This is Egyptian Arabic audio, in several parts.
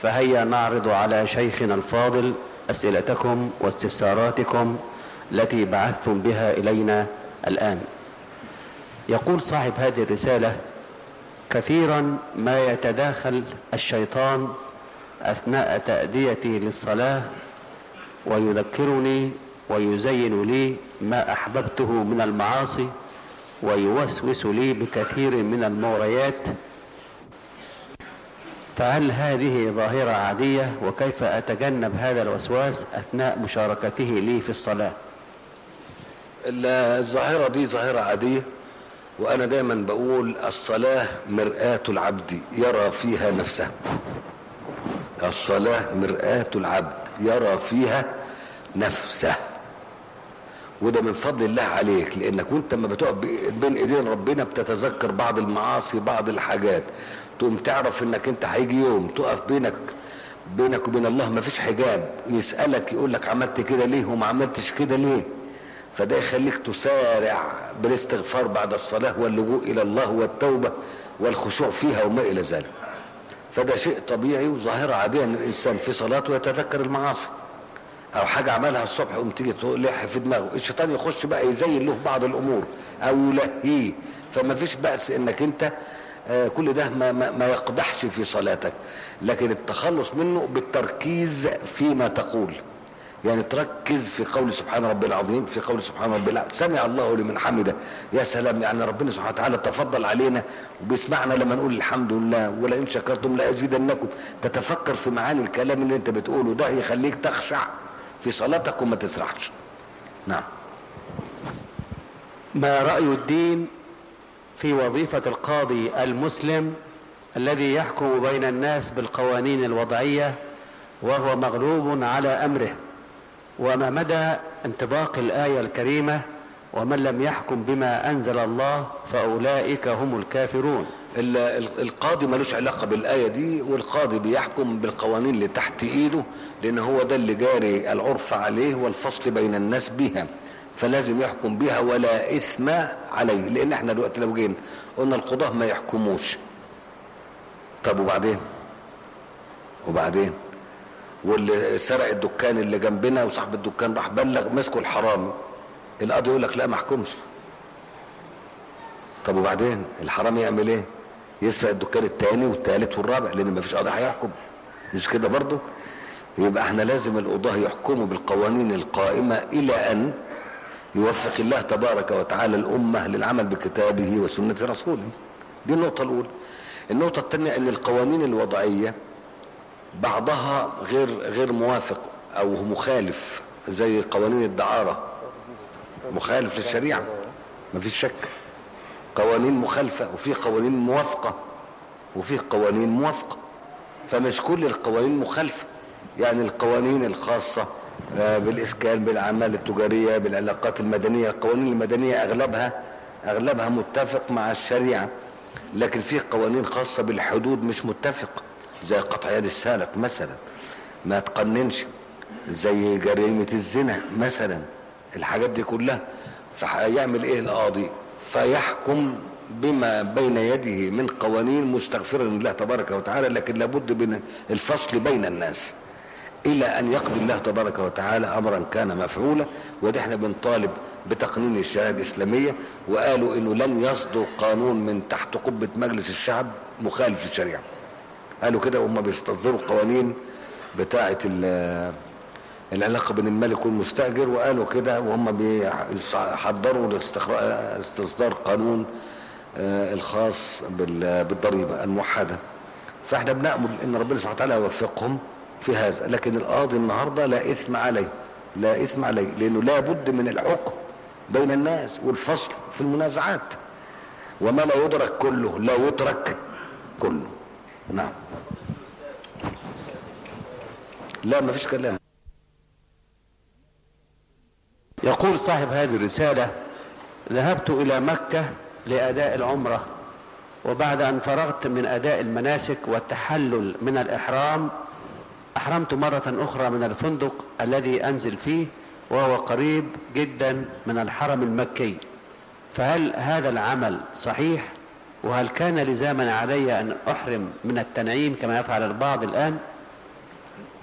فهيا نعرض على شيخنا الفاضل أسئلتكم واستفساراتكم التي بعثتم بها إلينا الآن يقول صاحب هذه الرسالة كثيرا ما يتداخل الشيطان أثناء تأديتي للصلاة ويذكرني ويزين لي ما أحببته من المعاصي ويوسوس لي بكثير من المغريات فهل هذه ظاهرة عادية وكيف أتجنب هذا الوسواس أثناء مشاركته لي في الصلاة الظاهرة دي ظاهرة عادية وأنا دايما بقول الصلاة مرآة العبد يرى فيها نفسه الصلاة مرآة العبد يرى فيها نفسه وده من فضل الله عليك لانك وانت لما بتقف بين ايدين ربنا بتتذكر بعض المعاصي بعض الحاجات تقوم تعرف انك انت هيجي يوم تقف بينك بينك وبين الله ما فيش حجاب يسألك يقول لك عملت كده ليه وما عملتش كده ليه فده يخليك تسارع بالاستغفار بعد الصلاة واللجوء إلى الله والتوبة والخشوع فيها وما إلى ذلك فده شيء طبيعي وظاهرة عادية أن الإنسان في صلاته يتذكر المعاصي أو حاجة عملها الصبح وقوم تيجي تلح في دماغه الشيطان يخش بقى يزين له بعض الأمور أو يلهيه فما فيش بأس إنك أنت آه كل ده ما, ما, ما يقدحش في صلاتك لكن التخلص منه بالتركيز فيما تقول يعني تركز في قول سبحان ربي العظيم في قول سبحان ربي العظيم سمع الله لمن حمده يا سلام يعني ربنا سبحانه وتعالى تفضل علينا وبيسمعنا لما نقول الحمد لله ولئن شكرتم لازيدنكم تتفكر في معاني الكلام اللي انت بتقوله ده يخليك تخشع في صلاتك وما تسرحش نعم ما رأي الدين في وظيفة القاضي المسلم الذي يحكم بين الناس بالقوانين الوضعية وهو مغلوب على أمره وما مدى انطباق الآية الكريمة ومن لم يحكم بما أنزل الله فأولئك هم الكافرون القاضي ملوش علاقة بالآية دي والقاضي بيحكم بالقوانين اللي تحت إيده لأن هو ده اللي جاري العرف عليه والفصل بين الناس بها فلازم يحكم بها ولا إثم عليه لأن احنا دلوقتي لو جينا قلنا القضاة ما يحكموش طب وبعدين وبعدين واللي سرق الدكان اللي جنبنا وصاحب الدكان راح بلغ مسكوا الحرامي القاضي يقول لك لا ما احكمش طب وبعدين الحرامي يعمل ايه يسرق الدكان الثاني والثالث والرابع لان ما فيش قاضي هيحكم مش كده برضه يبقى احنا لازم القضاه يحكموا بالقوانين القائمه الى ان يوفق الله تبارك وتعالى الامه للعمل بكتابه وسنه رسوله دي النقطه الاولى النقطه الثانيه ان القوانين الوضعيه بعضها غير غير موافق او مخالف زي قوانين الدعاره مخالف للشريعه مفيش شك قوانين مخالفه وفي قوانين موافقه وفي قوانين موافقه فمش كل القوانين مخالفه يعني القوانين الخاصه بالاسكان بالاعمال التجاريه بالعلاقات المدنيه القوانين المدنيه اغلبها اغلبها متفق مع الشريعه لكن في قوانين خاصه بالحدود مش متفق زي قطع يد السارق مثلا ما تقننش زي جريمة الزنا مثلا الحاجات دي كلها فهيعمل ايه القاضي فيحكم بما بين يده من قوانين مستغفرا لله تبارك وتعالى لكن لابد من الفصل بين الناس الى ان يقضي الله تبارك وتعالى امرا كان مفعولا وده احنا بنطالب بتقنين الشريعه الاسلاميه وقالوا انه لن يصدر قانون من تحت قبه مجلس الشعب مخالف للشريعه قالوا كده وهم بيستصدروا القوانين بتاعه العلاقة بين الملك والمستأجر وقالوا كده وهم بيحضروا استصدار قانون الخاص بالضريبة الموحدة فاحنا بنأمل ان ربنا سبحانه وتعالى يوفقهم في هذا لكن القاضي النهاردة لا إثم عليه لا إثم عليه لأنه لا بد من الحكم بين الناس والفصل في المنازعات وما لا يدرك كله لا يترك كله نعم لا ما فيش كلام يقول صاحب هذه الرسالة ذهبت إلى مكة لأداء العمرة وبعد أن فرغت من أداء المناسك والتحلل من الإحرام أحرمت مرة أخرى من الفندق الذي أنزل فيه وهو قريب جدا من الحرم المكي فهل هذا العمل صحيح وهل كان لزاما علي أن أحرم من التنعيم كما يفعل البعض الآن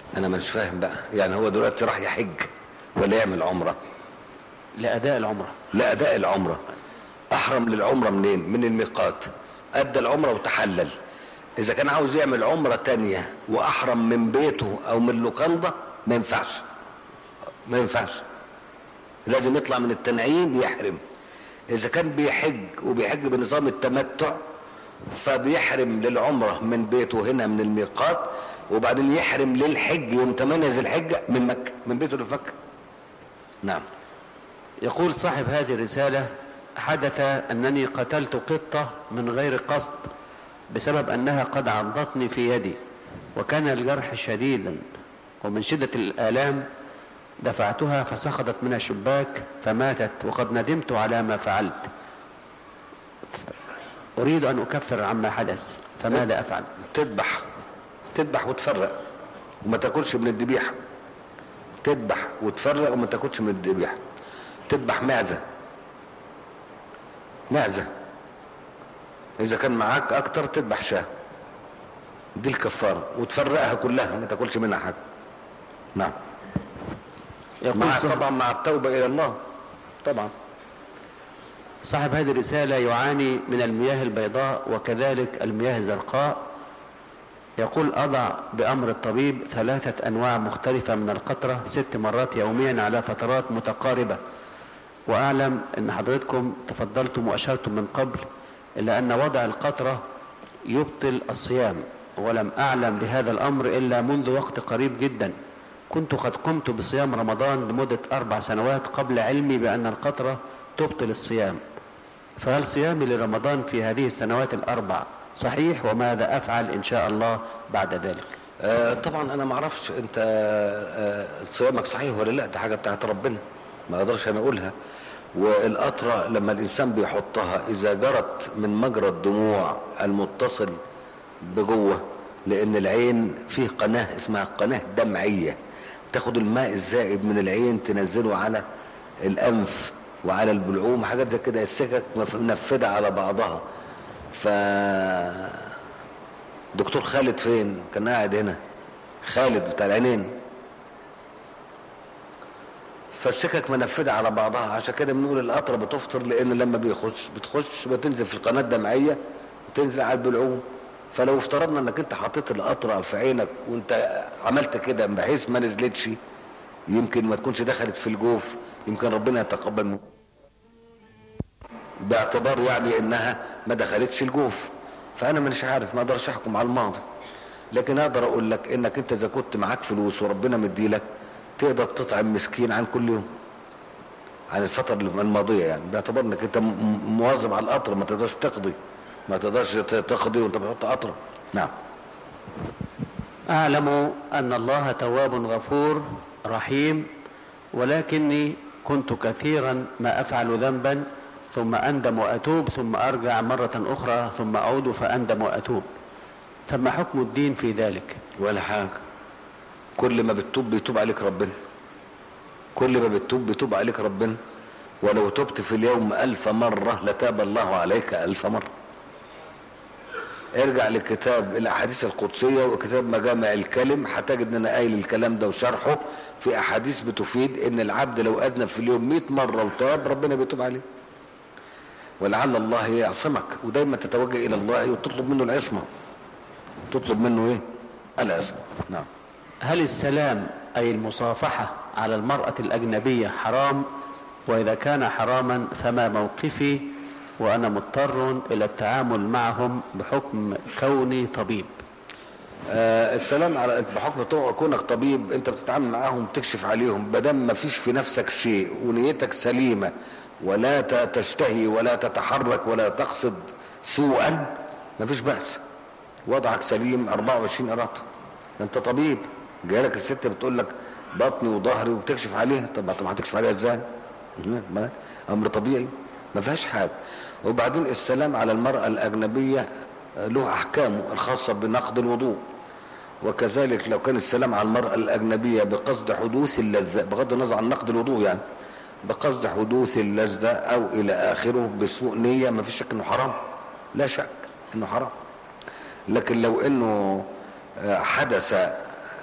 انا مش فاهم بقى يعني هو دلوقتي راح يحج ولا يعمل عمره لأداء العمرة لأداء العمرة أحرم للعمرة منين من الميقات أدى العمرة وتحلل إذا كان عاوز يعمل عمرة تانية وأحرم من بيته أو من لوكاندا ما ينفعش ما ينفعش لازم يطلع من التنعيم يحرم إذا كان بيحج وبيحج بنظام التمتع فبيحرم للعمرة من بيته هنا من الميقات وبعدين يحرم للحج يوم 8 ذي الحجة من مكة من بيته اللي في مكة نعم يقول صاحب هذه الرسالة حدث أنني قتلت قطة من غير قصد بسبب أنها قد عضتني في يدي وكان الجرح شديدا ومن شدة الآلام دفعتها فسقطت من الشباك فماتت وقد ندمت على ما فعلت أريد أن أكفر عما حدث فماذا أفعل تذبح تذبح وتفرق وما تاكلش من الذبيحه تذبح وتفرق وما تاكلش من الذبيحه تذبح معزه معزه اذا كان معاك اكتر تذبح شاه دي الكفاره وتفرقها كلها ما تاكلش منها حاجه نعم يقول مع صاحب, طبعا مع التوبه الى الله طبعا صاحب هذه الرسالة يعاني من المياه البيضاء وكذلك المياه الزرقاء يقول أضع بأمر الطبيب ثلاثة أنواع مختلفة من القطرة ست مرات يوميا على فترات متقاربة وأعلم أن حضرتكم تفضلتم وأشرتم من قبل إلا أن وضع القطرة يبطل الصيام ولم أعلم بهذا الأمر إلا منذ وقت قريب جدا كنت قد قمت بصيام رمضان لمدة أربع سنوات قبل علمي بأن القطرة تبطل الصيام فهل صيامي لرمضان في هذه السنوات الأربع صحيح وماذا أفعل إن شاء الله بعد ذلك آه طبعا انا ما اعرفش انت آه صيامك صحيح ولا لا دي حاجه بتاعت ربنا ما اقدرش انا اقولها والقطره لما الانسان بيحطها اذا جرت من مجرى الدموع المتصل بجوه لان العين فيه قناه اسمها قناه دمعيه تاخد الماء الزائد من العين تنزله على الانف وعلى البلعوم حاجات زي كده السكك مف- منفذه على بعضها ف دكتور خالد فين كان قاعد هنا خالد بتاع العينين فالسكك منفذة على بعضها عشان كده بنقول القطرة بتفطر لأن لما بيخش بتخش بتنزل في القناة الدمعية وتنزل على البلعوم فلو افترضنا انك انت حطيت القطرة في عينك وانت عملت كده بحيث ما نزلتش يمكن ما تكونش دخلت في الجوف يمكن ربنا يتقبل منك باعتبار يعني انها ما دخلتش الجوف فانا مش عارف ما اقدرش احكم على الماضي لكن اقدر اقول لك انك انت اذا كنت معاك فلوس وربنا مديلك تقدر تطعم مسكين عن كل يوم عن الفترة الماضية يعني باعتبار انك انت م- م- مواظب على القطر ما تقدرش تقضي ما تقدرش ت- تقضي وانت بتحط قطرة نعم أعلم أن الله تواب غفور رحيم ولكني كنت كثيرا ما أفعل ذنبا ثم أندم وأتوب ثم أرجع مرة أخرى ثم أعود فأندم وأتوب فما حكم الدين في ذلك ولا حاجة كل ما بتتوب بيتوب عليك ربنا كل ما بتتوب بيتوب عليك ربنا ولو تبت في اليوم ألف مرة لتاب الله عليك ألف مرة ارجع لكتاب الأحاديث القدسية وكتاب مجامع الكلم هتجد ان انا قايل الكلام ده وشرحه في أحاديث بتفيد ان العبد لو أذنب في اليوم 100 مرة وتاب ربنا بيتوب عليه ولعل الله يعصمك ودايما تتوجه إلى الله وتطلب منه العصمة تطلب منه ايه العصمة نعم هل السلام أي المصافحة على المرأة الأجنبية حرام وإذا كان حراما فما موقفي وأنا مضطر إلى التعامل معهم بحكم كوني طبيب آه السلام على بحكم طو- كونك طبيب انت بتتعامل معاهم تكشف عليهم بدل ما فيش في نفسك شيء ونيتك سليمة ولا ت- تشتهي ولا تتحرك ولا تقصد سوءا ما فيش بأس وضعك سليم 24 قراط انت طبيب جايلك الست بتقول لك بطني وظهري وبتكشف عليها طب طب هتكشف عليها ازاي ما- امر طبيعي ما فيهاش حاجه وبعدين السلام على المراه الاجنبيه آه، له احكامه الخاصه بنقض الوضوء وكذلك لو كان السلام على المرأة الأجنبية بقصد حدوث اللذة بغض النظر عن نقد الوضوء يعني بقصد حدوث اللذة أو إلى آخره بسوء نية ما فيش شك إنه حرام لا شك إنه حرام لكن لو إنه آه، حدث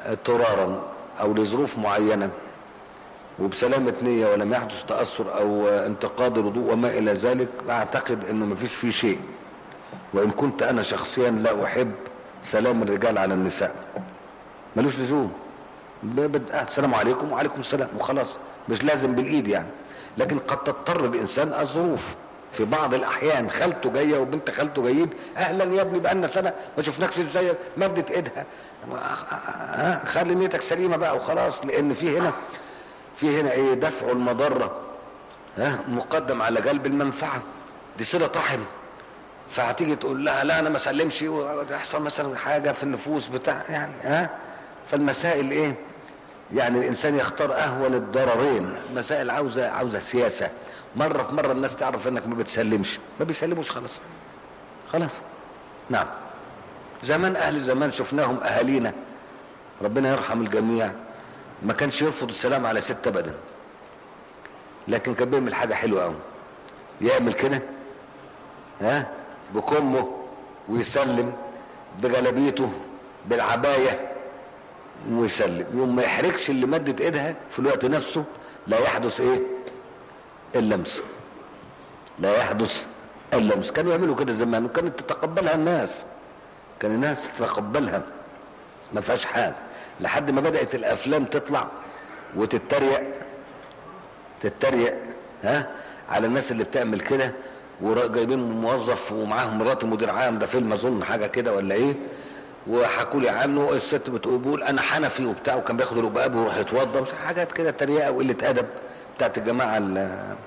اضطرارا او لظروف معينة وبسلامة نية ولم يحدث تأثر او انتقاد الوضوء وما الى ذلك اعتقد انه مفيش فيه شيء وان كنت انا شخصيا لا احب سلام الرجال على النساء ملوش لزوم ب- بد- آه، السلام عليكم وعليكم السلام وخلاص مش لازم بالايد يعني لكن قد تضطر الانسان الظروف في بعض الاحيان خالته جايه وبنت خالته جايين اهلا يا ابني بقالنا سنه ما شفناكش ازاي مدت ايدها آه، خلي نيتك سليمه بقى وخلاص لان في هنا في هنا ايه دفع المضره ها مقدم على جلب المنفعه دي صله رحم فهتيجي تقول لها لا انا ما اسلمش ويحصل مثلا حاجه في النفوس بتاع يعني ها فالمسائل ايه يعني الانسان يختار اهون الضررين مسائل عاوزه عاوزه سياسه مره في مره الناس تعرف انك ما بتسلمش ما بيسلموش خلاص خلاص نعم زمان اهل زمان شفناهم اهالينا ربنا يرحم الجميع ما كانش يرفض السلام على ست ابدا لكن كان بيعمل حاجه حلوه قوي يعمل كده ها بكمه ويسلم بجلابيته بالعبايه ويسلم يوم ما يحرجش اللي مدت ايدها في الوقت نفسه لا يحدث ايه اللمس لا يحدث اللمس كانوا يعملوا كده زمان وكانت تتقبلها الناس كان الناس تتقبلها ما فيهاش حال لحد ما بدات الافلام تطلع وتتريق تتريق ها على الناس اللي بتعمل كده وجايبين موظف ومعاهم مراته مدير عام ده فيلم اظن حاجه كده ولا ايه وحكوا لي عنه الست بتقول بيقول انا حنفي وبتاع وكان بياخد الرباب ويروح يتوضى مش حاجات كده تريقه وقله ادب بتاعت الجماعه ال-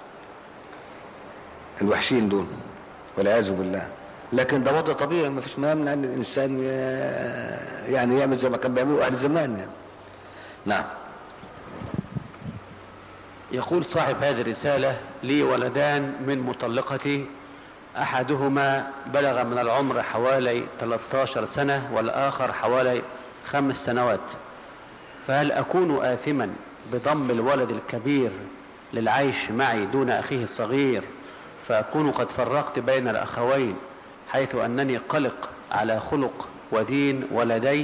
الوحشين دول والعياذ بالله لكن ده وضع طبيعي ما فيش ما يمنع ان الانسان ي- يعني يعمل زي ما كان بيعملوا اهل زمان يعني نعم يقول صاحب هذه الرسالة لي ولدان من مطلقتي أحدهما بلغ من العمر حوالي 13 سنة والآخر حوالي خمس سنوات فهل أكون آثما بضم الولد الكبير للعيش معي دون أخيه الصغير فأكون قد فرقت بين الأخوين حيث أنني قلق على خلق ودين ولدي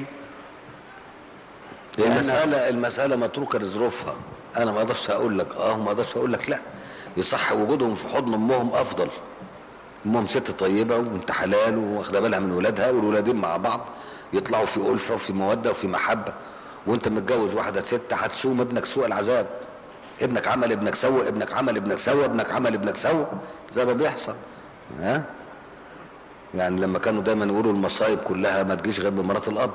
لأن- المسألة المسألة متروكة لظروفها أنا ما أقدرش أقول لك أه ما أقدرش أقول لك لا يصح وجودهم في حضن أمهم أفضل أمهم ست طيبة وبنت حلال واخدة بالها من ولادها والولادين مع بعض يطلعوا في ألفة وفي مودة وفي محبة وأنت متجوز واحدة ست هتسوم ابنك سوء العذاب ابنك عمل ابنك سوى ابنك عمل ابنك سوى ابنك عمل ابنك سوى زي ما بيحصل ها يعني لما كانوا دايما يقولوا المصايب كلها ما تجيش غير بمرات الأب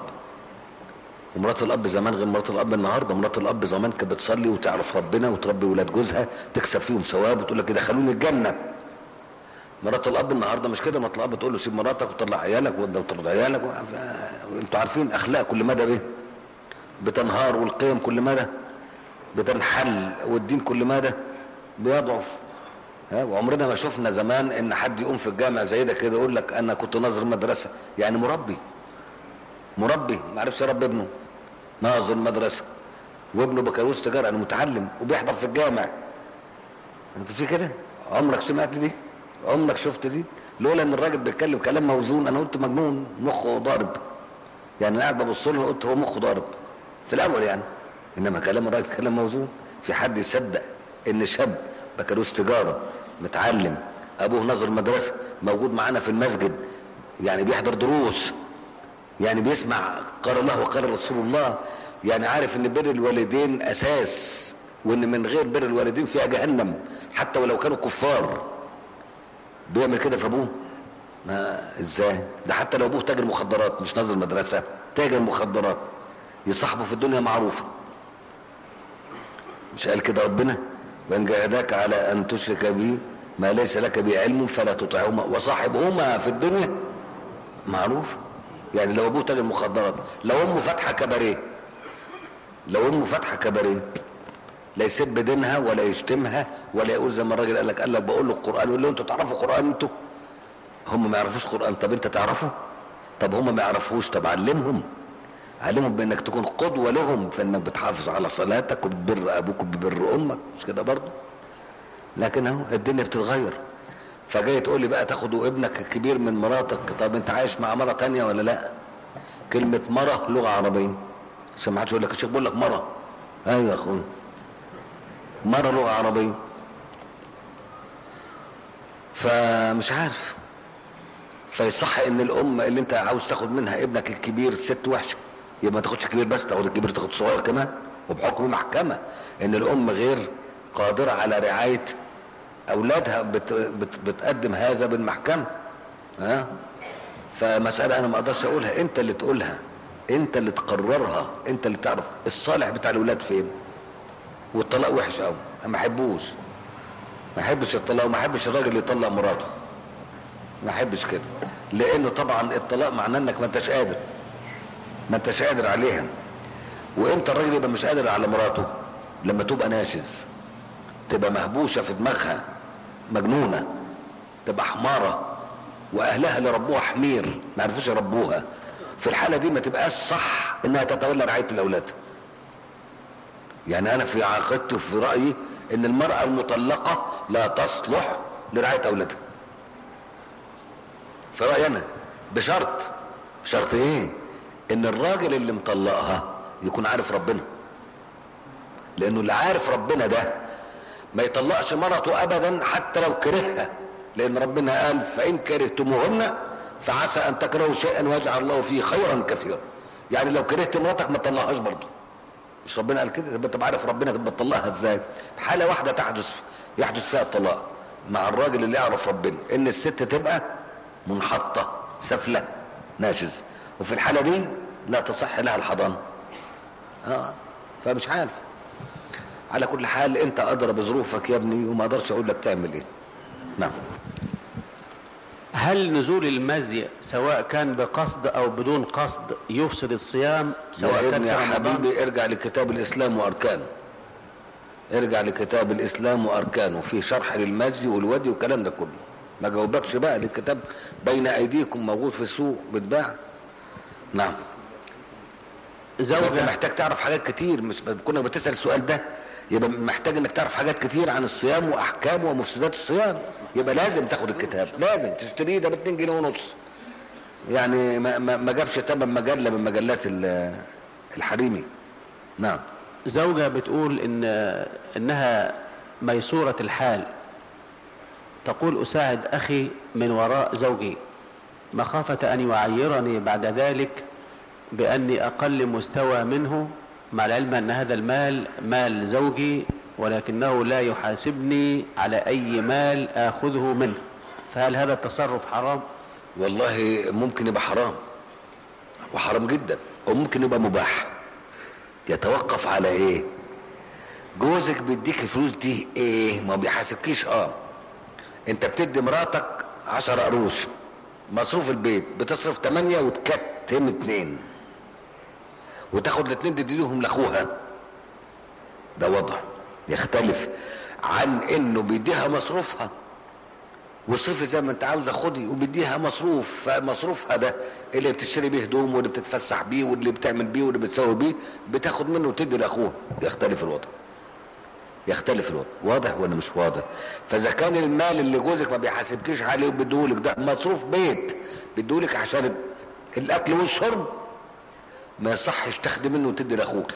ومرات الاب زمان غير مرات الاب النهارده مرات الاب زمان كانت بتصلي وتعرف ربنا وتربي ولاد جوزها تكسب فيهم ثواب وتقول لك دخلوني الجنه مرات الاب النهارده مش كده مرات الاب تقول له سيب مراتك وطلع عيالك وده وطلع عيالك و- انتوا عارفين اخلاق كل مدى بايه بتنهار والقيم كل مدى بتنحل والدين كل مدى بيضعف ها وعمرنا ما شفنا زمان ان حد يقوم في الجامع زي ده كده يقول لك انا كنت ناظر مدرسه يعني مربي مربي ما عرفش يربي ابنه ناظر مدرسه وابنه بكالوريوس تجاره يعني متعلم وبيحضر في الجامع انت في كده عمرك سمعت دي عمرك شفت دي لولا ان الراجل بيتكلم كلام موزون انا قلت مجنون مخه ضارب يعني انا قاعد ببص له قلت هو مخه ضارب في الاول يعني انما كلام الراجل كلام موزون في حد يصدق ان شاب بكالوريوس تجاره متعلم ابوه ناظر مدرسه موجود معانا في المسجد يعني بيحضر دروس يعني بيسمع قال الله وقال رسول الله يعني عارف ان بر الوالدين اساس وان من غير بر الوالدين فيها جهنم حتى ولو كانوا كفار بيعمل كده في ابوه ما ازاي ده حتى لو ابوه تاجر مخدرات مش ناظر مدرسه تاجر مخدرات يصاحبه في الدنيا معروفه مش قال كده ربنا وان جاهداك على ان تشرك بي ما ليس لك به علم فلا تطعهما وصاحبهما في الدنيا معروف يعني لو ابوه تاجر مخدرات لو امه فاتحه كباريه لو امه فاتحه كباريه لا يسب دينها ولا يشتمها ولا يقول زي ما الراجل قال لك قال لك بقول له القران يقول له انتوا تعرفوا قران انتوا هم ما يعرفوش قران طب انت تعرفه طب هم ما يعرفوش طب علمهم علمهم بانك تكون قدوه لهم في انك بتحافظ على صلاتك وبتبر ابوك وبتبر امك مش كده برضه لكن اهو الدنيا بتتغير فجاي تقول لي بقى تاخدوا ابنك الكبير من مراتك طب انت عايش مع مره تانية ولا لا كلمه مره لغه عربيه عشان ما حدش يقول لك الشيخ بيقول لك مره ايوه يا اخويا مره لغه عربيه فمش عارف فيصح ان الام اللي انت عاوز تاخد منها ابنك الكبير ست وحشه يبقى ما تاخدش الكبير بس تاخد الكبير تاخد الصغير كمان وبحكم محكمه ان الام غير قادره على رعايه اولادها بت بت بتقدم هذا بالمحكمه ها فمساله انا ما اقدرش اقولها انت اللي تقولها انت اللي تقررها انت اللي تعرف الصالح بتاع الاولاد فين والطلاق وحش قوي انا ما احبوش ما احبش الطلاق وما احبش الراجل اللي يطلق مراته ما احبش كده لانه طبعا الطلاق معناه انك ما انتش قادر ما انتش قادر عليها وانت الراجل يبقى مش قادر على مراته لما تبقى ناشز تبقى مهبوشه في دماغها مجنونه تبقى حماره واهلها اللي ربوها حمير ما عرفوش يربوها في الحاله دي ما تبقاش صح انها تتولى رعايه الاولاد يعني انا في عقيدتي وفي رايي ان المراه المطلقه لا تصلح لرعايه اولادها في رايي انا بشرط بشرط ايه ان الراجل اللي مطلقها يكون عارف ربنا لانه اللي عارف ربنا ده ما يطلقش مرته ابدا حتى لو كرهها لان ربنا قال فان كرهتموهن فعسى ان تكرهوا شيئا ويجعل الله فيه خيرا كثيرا يعني لو كرهت مراتك ما تطلقهاش برضه مش ربنا قال كده تبقى انت عارف ربنا تبقى تطلقها ازاي حاله واحده تحدث يحدث فيها الطلاق مع الراجل اللي يعرف ربنا ان الست تبقى منحطه سفله ناشز وفي الحاله دي لا تصح لها الحضانه اه فمش عارف على كل حال انت ادرى بظروفك يا ابني وما اقدرش اقول لك تعمل ايه نعم هل نزول المزي سواء كان بقصد او بدون قصد يفسد الصيام سواء يا كان ابني في يا رمضان حبيبي ارجع لكتاب الاسلام واركانه ارجع لكتاب الاسلام واركانه في شرح للمزي والودي والكلام ده كله ما جاوبكش بقى للكتاب بين ايديكم موجود في السوق بيتباع نعم انت زوجة محتاج تعرف حاجات كتير مش كنا بتسال السؤال ده يبقى محتاج انك تعرف حاجات كتير عن الصيام واحكامه ومفسدات الصيام يبقى لازم تاخد الكتاب لازم تشتريه ده ب 2 جنيه ونص يعني ما, ما, ما جابش تمن مجله من مجلات ال- الحريمي نعم زوجة بتقول ان انها ميسورة الحال تقول اساعد اخي من وراء زوجي مخافة ان يعيرني بعد ذلك باني اقل مستوى منه مع العلم ان هذا المال مال زوجي ولكنه لا يحاسبني على اي مال اخذه منه فهل هذا التصرف حرام والله ممكن يبقى حرام وحرام جدا وممكن يبقى مباح يتوقف على ايه جوزك بيديك الفلوس دي ايه ما بيحاسبكيش اه انت بتدي مراتك عشر قروش مصروف البيت بتصرف تمانية وتكتم اتنين وتاخد الاتنين تديهم لاخوها ده وضع يختلف عن انه بيديها مصروفها واصرفي زي ما انت عاوزه خدي وبيديها مصروف فمصروفها ده اللي بتشتري بيه هدوم واللي بتتفسح بيه واللي بتعمل بيه واللي بتسوي بيه بتاخد منه وتدي لاخوها يختلف الوضع يختلف الوضع واضح ولا مش واضح فاذا كان المال اللي جوزك ما بيحاسبكيش عليه وبيديهولك ده مصروف بيت بيديهولك عشان الاكل والشرب ما يصحش تاخدي منه وتدي لاخوك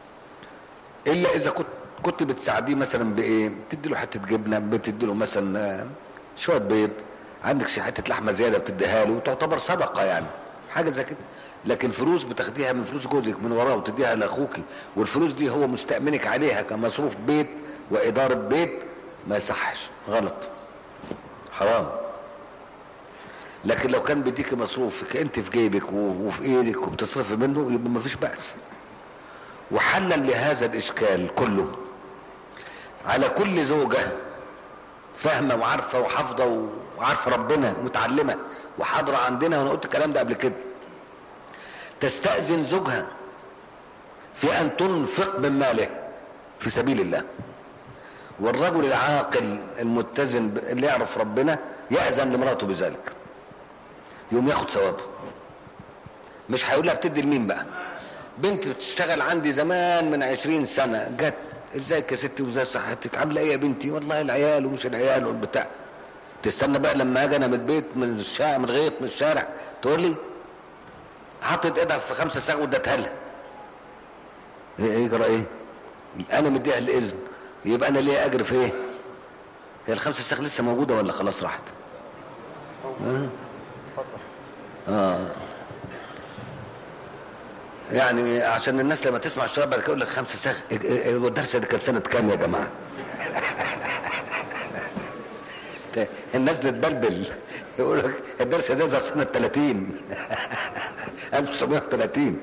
الا اذا كنت كنت بتساعديه مثلا بايه بتدي له حته جبنه بتدي له مثلا آه، شويه بيض عندك شي حته لحمه زياده بتديها له تعتبر صدقه يعني حاجه زي كده لكن فلوس بتاخديها من فلوس جوزك من وراه وتديها لاخوك والفلوس دي هو مستأمنك عليها كمصروف بيت واداره بيت ما يصحش غلط حرام لكن لو كان بيديك مصروفك انت في جيبك و- وفي ايدك وبتصرفي منه يبقى ما فيش بأس وحلا لهذا الاشكال كله على كل زوجه فاهمه وعارفه وحافظه وعارفه ربنا ومتعلمه وحاضره عندنا وانا قلت الكلام ده قبل كده تستأذن زوجها في ان تنفق من ماله في سبيل الله والرجل العاقل المتزن ب- اللي يعرف ربنا يأذن لمراته بذلك يقوم ياخد ثوابه مش هيقول لها بتدي لمين بقى بنت بتشتغل عندي زمان من عشرين سنة جت ازيك يا ستي وازاي صحتك عامله ايه يا بنتي والله العيال ومش العيال والبتاع تستنى بقى لما اجي انا من البيت من الشارع من الغيط من الشارع تقول لي حطت ايدها في خمسة ساعة وادتها لها يجرى ايه انا مديها الاذن يبقى انا ليه اجر في ايه هي الخمسة ساق لسه موجودة ولا خلاص راحت اه, آه. يعني عشان الناس لما تسمع الشراب بعد كده يقول لك خمسة ساق الدرس ده كان سنة كام يا جماعة الناس تتبلبل يقول لك الدرس ده سنة 30 1930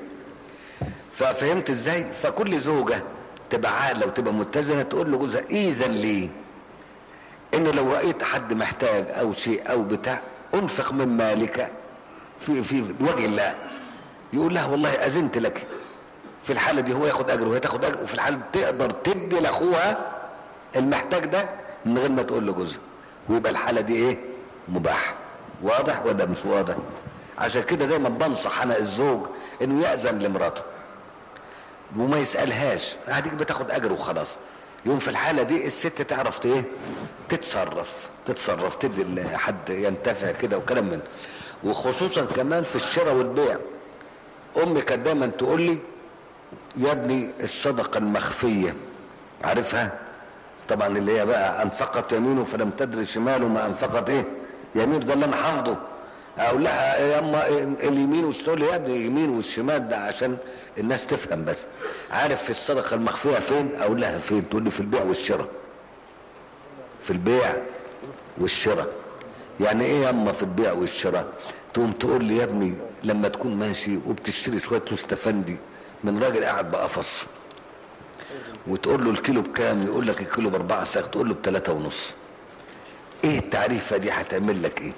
ففهمت ازاي فكل زوجة تبقى عاقلة وتبقى متزنة تقول له جوزها اذن لي ان لو رأيت حد محتاج او شيء او بتاع انفق من مالك في في وجه الله يقول لها والله اذنت لك في الحالة دي هو ياخد اجر وهي تاخد اجر وفي الحالة دي تقدر تدي لاخوها المحتاج ده من غير ما تقول لجوزها ويبقى الحالة دي ايه مباح واضح ولا مش واضح عشان كده دايما بنصح انا الزوج انه يأذن لمراته وما يسألهاش هديك بتاخد اجر وخلاص يوم في الحالة دي الست تعرف ايه تتصرف تتصرف تدي لحد ينتفع كده وكلام من وخصوصا كمان في الشراء والبيع امي كانت دايما تقول لي يا ابني الصدقة المخفية عارفها طبعا اللي هي بقى انفقت يمينه فلم تدري شماله ما انفقت ايه يمين ده اللي انا حافظه اقول لها يا اما اليمين والشمال يا ابني اليمين والشمال ده عشان الناس تفهم بس عارف في الصدقه المخفيه فين اقول لها فين تقول لي في البيع والشراء في البيع والشراء يعني ايه يا اما في البيع والشراء تقوم تقول لي يا ابني لما تكون ماشي وبتشتري شويه مستفندي من راجل قاعد بقفص وتقول له الكيلو بكام يقول لك الكيلو باربعة ساق تقول له بتلاتة ونص ايه التعريفة دي هتعمل لك ايه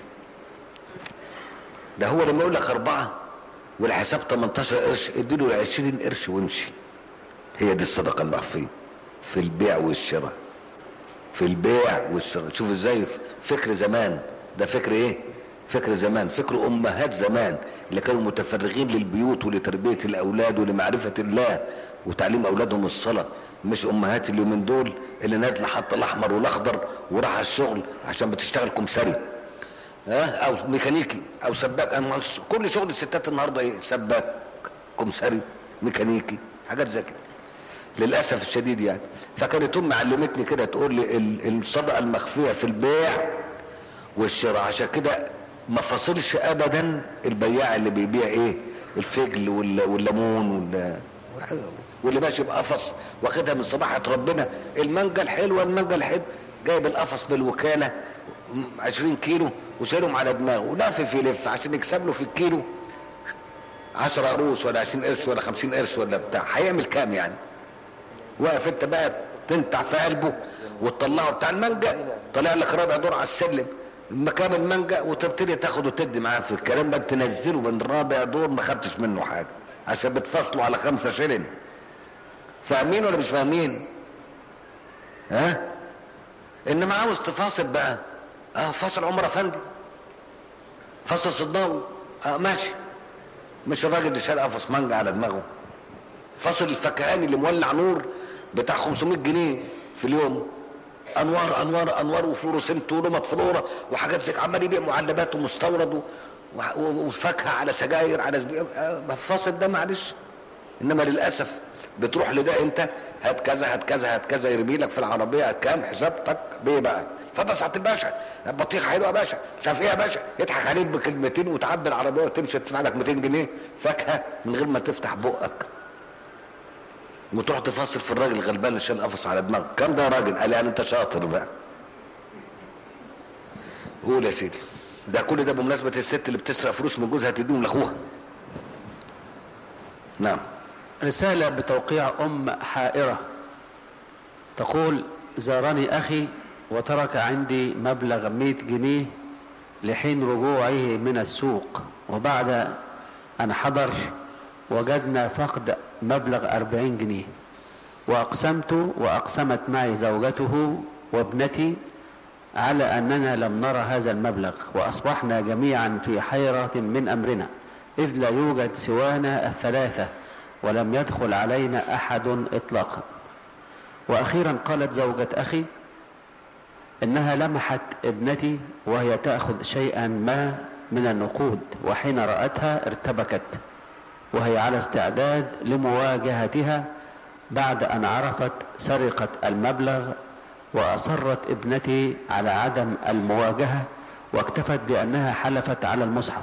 ده هو لما يقول لك اربعة والحساب 18 قرش اديله ال 20 قرش وامشي هي دي الصدقة المخفية في البيع والشراء في البيع والشراء شوف ازاي فكر زمان ده فكر ايه فكر زمان فكر امهات زمان اللي كانوا متفرغين للبيوت ولتربية الاولاد ولمعرفة الله وتعليم اولادهم الصلاة مش امهات اليومين دول اللي نازله حاطه الاحمر والاخضر وراح الشغل عشان بتشتغل كمساري ها او ميكانيكي او سباك أنا كل شغل الستات النهارده ايه سباك كمساري ميكانيكي حاجات زي كده للاسف الشديد يعني فكانت امي علمتني كده تقول لي الصدقه المخفيه في البيع والشراء عشان كده ما فصلش ابدا البياع اللي بيبيع ايه الفجل والليمون وال واللي ماشي بقفص واخدها من صباحة ربنا المانجا الحلوة المانجا الحلو جايب القفص بالوكالة 20 كيلو وشايلهم على دماغه ولافف يلف عشان يكسب له في الكيلو 10 قروش ولا 20 قرش ولا 50 قرش ولا بتاع هيعمل كام يعني واقف انت بقى تنتع في قلبه وتطلعه بتاع المانجا طالع لك رابع دور على السلم مكان المانجا وتبتدي تاخد وتدي معاه في الكلام بقى تنزله من رابع دور ما خدتش منه حاجه عشان بتفصلوا على خمسة شلن فاهمين ولا مش فاهمين ها انما عاوز تفاصل بقى اه فاصل عمر افندي فاصل صداوي اه ماشي مش الراجل اللي شال قفص مانجا على دماغه فاصل الفكهاني اللي مولع نور بتاع 500 جنيه في اليوم انوار انوار انوار وفلوسنت ولمط فلوره وحاجات زي عمال يبيع معلبات ومستورد وفاكهه على سجاير على زبير آه فاصل ده معلش انما للاسف بتروح لده انت هات كذا هات كذا هات كذا يرمي لك في العربيه كام حسابتك بيه بقى اتفضل ساعه الباشا البطيخه حلوه يا باشا مش عارف ايه يا باشا يضحك عليك بكلمتين وتعبي العربيه وتمشي تدفع لك 200 جنيه فاكهه من غير ما تفتح بقك وتروح تفاصل في الراجل الغلبان اللي شال قفص على دماغه كم ده يا راجل قال يعني انت شاطر بقى قول يا سيدي ده كل ده بمناسبه الست اللي بتسرق فلوس من جوزها تديهم لاخوها نعم رسالة بتوقيع أم حائرة تقول زارني أخي وترك عندي مبلغ مئة جنيه لحين رجوعه من السوق وبعد أن حضر وجدنا فقد مبلغ أربعين جنيه وأقسمت وأقسمت معي زوجته وابنتي على أننا لم نرى هذا المبلغ وأصبحنا جميعا في حيرة من أمرنا إذ لا يوجد سوانا الثلاثة ولم يدخل علينا أحد إطلاقا وأخيرا قالت زوجة أخي إنها لمحت ابنتي وهي تأخذ شيئا ما من النقود وحين رأتها ارتبكت وهي على استعداد لمواجهتها بعد أن عرفت سرقة المبلغ وأصرت ابنتي على عدم المواجهة واكتفت بأنها حلفت على المصحف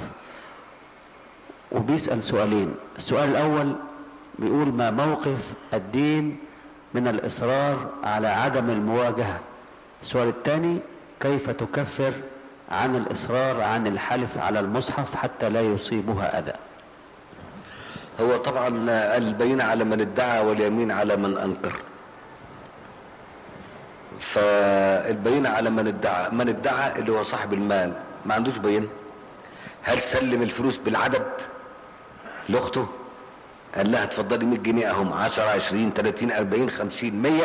وبيسأل سؤالين السؤال الأول بيقول ما موقف الدين من الإصرار على عدم المواجهة السؤال الثاني كيف تكفر عن الإصرار عن الحلف على المصحف حتى لا يصيبها أذى هو طبعا البينة على من ادعى واليمين على من أنكر فالبينة على من ادعى من ادعى اللي هو صاحب المال ما عندوش بينة هل سلم الفلوس بالعدد لاخته قال لها اتفضلي 100 جنيه اهم 10 20 30 40 50 100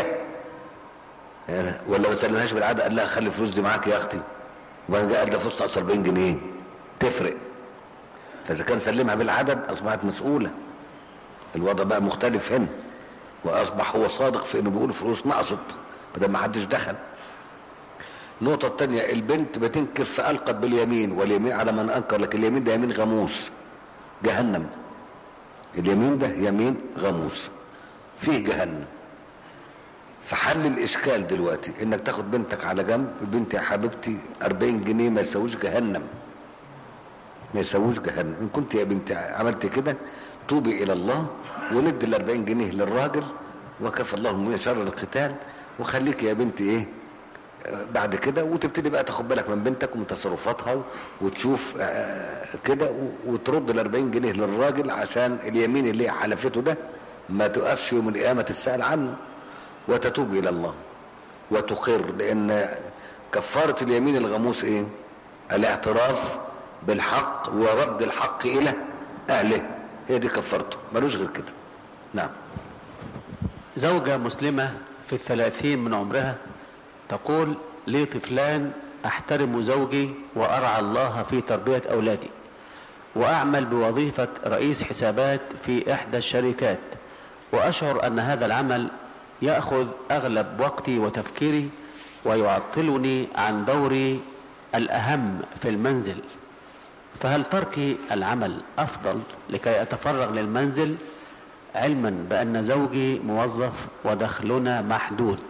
يعني ولا ما سلمهاش بالعدد قال لها خلي الفلوس دي معاك يا اختي وبعدين قال ده فلوس اصل 40 جنيه تفرق فاذا كان سلمها بالعدد اصبحت مسؤوله الوضع بقى مختلف هنا واصبح هو صادق في انه بيقول فلوس نقصت بدل ما حدش دخل النقطة الثانية البنت بتنكر فألقت باليمين واليمين على من أنكر لكن اليمين ده يمين غموس جهنم اليمين ده يمين غموس فيه جهنم فحل الإشكال دلوقتي إنك تاخد بنتك على جنب بنتي يا حبيبتي 40 جنيه ما يسويش جهنم ما يسووش جهنم ان كنت يا بنتي عملت كده توبي الى الله وندي ال 40 جنيه للراجل وكفى الله من شر القتال وخليك يا بنتي ايه آه، بعد كده وتبتدي بقى تاخد بالك من بنتك ومن تصرفاتها وتشوف آه، كده و- وترد ال 40 جنيه للراجل عشان اليمين اللي هي حلفته ده ما تقفش يوم القيامه تسال عنه وتتوب الى الله وتقر لان كفاره اليمين الغموس ايه؟ الاعتراف بالحق ورد الحق الى اهله هي دي كفارته ملوش غير كده نعم زوجة مسلمة في الثلاثين من عمرها تقول لي طفلان أحترم زوجي وأرعى الله في تربية أولادي وأعمل بوظيفة رئيس حسابات في إحدى الشركات وأشعر أن هذا العمل يأخذ أغلب وقتي وتفكيري ويعطلني عن دوري الأهم في المنزل فهل ترك العمل أفضل لكي أتفرغ للمنزل علما بأن زوجي موظف ودخلنا محدود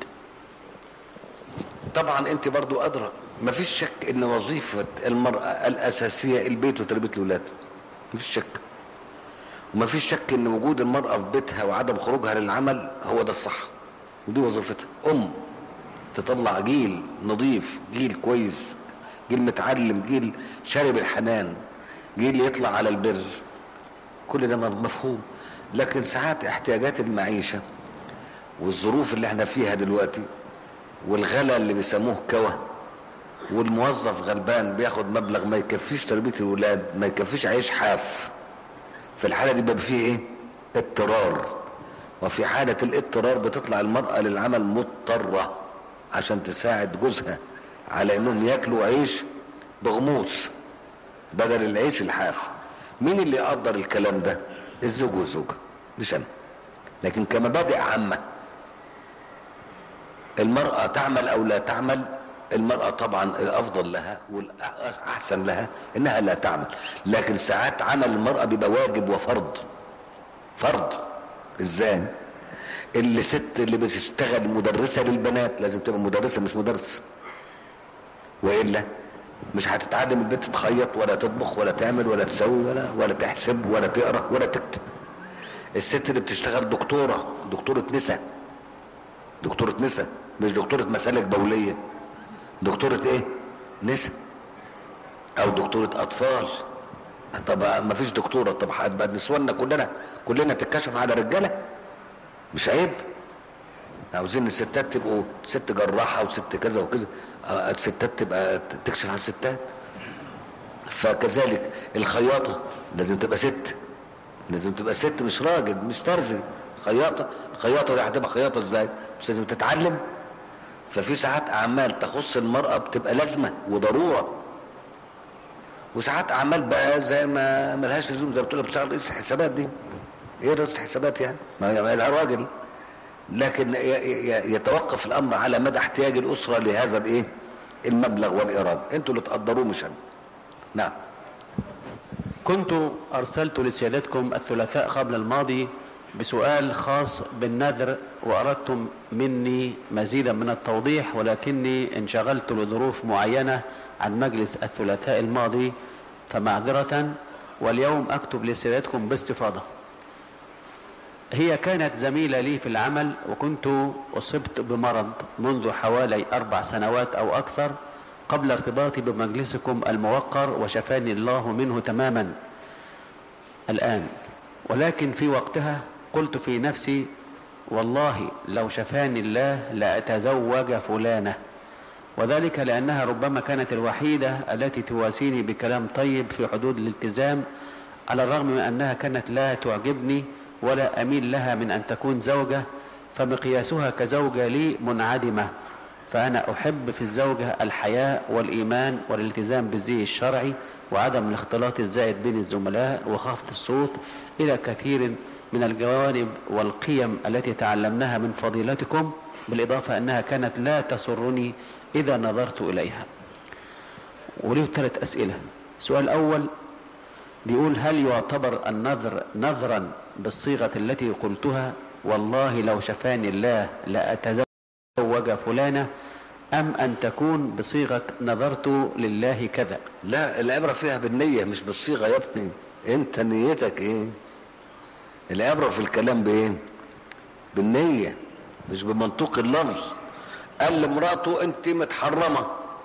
طبعا انت برضو ادرى مفيش شك ان وظيفة المرأة الاساسية البيت وتربية الاولاد مفيش شك ومفيش شك ان وجود المرأة في بيتها وعدم خروجها للعمل هو ده الصح ودي وظيفتها ام تطلع جيل نظيف جيل كويس جيل متعلم جيل شارب الحنان جيل يطلع على البر كل ده مفهوم لكن ساعات احتياجات المعيشة والظروف اللي احنا فيها دلوقتي والغلا اللي بيسموه كوى والموظف غلبان بياخد مبلغ ما يكفيش تربية الولاد ما يكفيش عيش حاف في الحالة دي بيبقى فيه ايه اضطرار وفي حالة الاضطرار بتطلع المرأة للعمل مضطرة عشان تساعد جوزها على انهم ياكلوا عيش بغموس بدل العيش الحاف مين اللي يقدر الكلام ده الزوج والزوجة مش انا لكن كمبادئ عامة المرأة تعمل او لا تعمل المرأة طبعا الافضل لها والاحسن لها انها لا تعمل لكن ساعات عمل المرأة بيبقى واجب وفرض فرض ازاي اللي ست اللي بتشتغل مدرسة للبنات لازم تبقى مدرسة مش مدرس والا مش هتتعلم البيت تخيط ولا تطبخ ولا تعمل ولا تسوي ولا ولا تحسب ولا تقرا ولا تكتب الست اللي بتشتغل دكتوره دكتوره نساء دكتوره نساء مش دكتوره مسالك بوليه دكتوره ايه نساء او دكتوره اطفال طب ما فيش دكتوره طب هتبقى نسواننا كلنا كلنا تتكشف على رجاله مش عيب عاوزين الستات تبقوا ست جراحة وست كذا وكذا آه، الستات تبقى تكشف عن الستات فكذلك الخياطة لازم تبقى ست لازم تبقى ست مش راجل مش ترزي خياطة الخياطة دي هتبقى خياطة ازاي مش لازم تتعلم ففي ساعات اعمال تخص المرأة بتبقى لازمة وضرورة وساعات اعمال بقى زي ما ملهاش لزوم زي ما بتقول بتشتغل رئيس الحسابات دي ايه رئيس الحسابات يعني ما يعملها راجل لكن ي- ي- يتوقف الامر على مدى احتياج الاسره لهذا الايه المبلغ والايراد انتوا اللي تقدروه مش انا نعم كنت أرسلت لسيادتكم الثلاثاء قبل الماضي بسؤال خاص بالنذر وأردتم مني مزيدا من التوضيح ولكني انشغلت لظروف معينة عن مجلس الثلاثاء الماضي فمعذرة واليوم أكتب لسيادتكم باستفاضة هي كانت زميلة لي في العمل وكنت أصبت بمرض منذ حوالي أربع سنوات أو أكثر قبل ارتباطي بمجلسكم الموقر وشفاني الله منه تماما الآن ولكن في وقتها قلت في نفسي والله لو شفاني الله لأتزوج فلانة وذلك لأنها ربما كانت الوحيدة التي تواسيني بكلام طيب في حدود الالتزام على الرغم من أنها كانت لا تعجبني ولا أميل لها من أن تكون زوجة فمقياسها كزوجة لي منعدمة فأنا أحب في الزوجة الحياء والإيمان والالتزام بالزي الشرعي وعدم الاختلاط الزائد بين الزملاء وخفض الصوت إلى كثير من الجوانب والقيم التي تعلمناها من فضيلتكم بالإضافة أنها كانت لا تسرني إذا نظرت إليها وله ثلاث أسئلة السؤال الأول بيقول هل يعتبر النذر نذرا بالصيغة التي قلتها والله لو شفاني الله لأتزوج فلانة أم أن تكون بصيغة نذرت لله كذا لا العبرة فيها بالنية مش بالصيغة يا ابني انت نيتك ايه العبرة في الكلام بايه بالنية مش بمنطوق اللفظ قال لمراته انت متحرمة